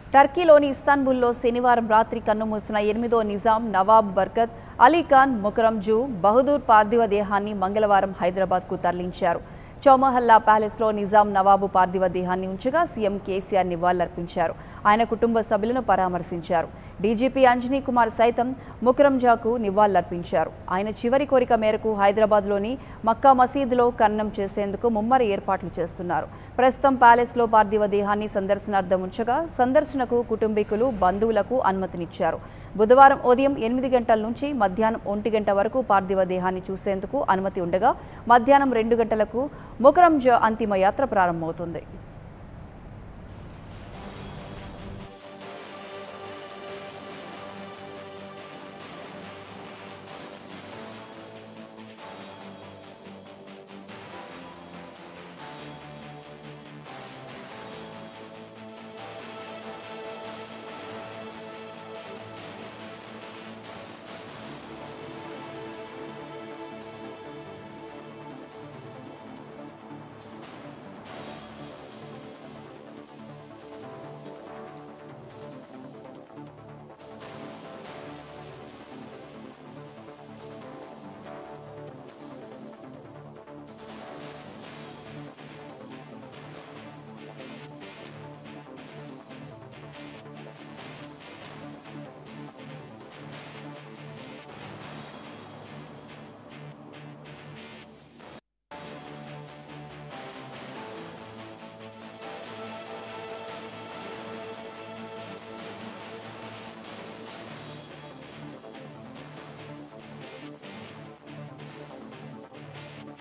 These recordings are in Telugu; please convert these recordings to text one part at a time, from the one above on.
టర్కీలోని ఇస్తాన్బుల్లో శనివారం రాత్రి కన్నుమూసిన ఎనిమిదో నిజాం నవాబ్ బర్కత్ అలీ ఖాన్ ముకరంజు బహదూర్ పార్థివ దేహాన్ని మంగళవారం హైదరాబాద్కు తరలించారు చౌమహల్లా ప్యాలెస్లో నిజాం నవాబు పార్థివ దేహాన్ని ఉంచగా సీఎం కేసీఆర్ నివాళులర్పించారు ఆయన కుటుంబ సభ్యులను పరామర్శించారు డీజీపీ అంజనీ కుమార్ సైతం ముకరంజాకు నివాళులర్పించారు ఆయన చివరి కోరిక మేరకు హైదరాబాద్లోని మక్కా మసీదులో కన్నం చేసేందుకు ముమ్మర ఏర్పాట్లు చేస్తున్నారు ప్రస్తుతం ప్యాలెస్లో పార్థివ దేహాన్ని సందర్శనార్థం ఉంచగా సందర్శనకు కుటుంబీకులు బంధువులకు అనుమతినిచ్చారు బుధవారం ఉదయం ఎనిమిది గంటల నుంచి మధ్యాహ్నం ఒంటి గంట వరకు పార్థివ దేహాన్ని చూసేందుకు అనుమతి ఉండగా మధ్యాహ్నం రెండు గంటలకు ముకరంజా అంతిమ యాత్ర ప్రారంభమవుతుంది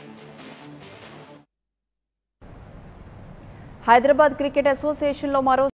హైదరాబాద్ క్రికెట్ అసోసియేషన్లో మరో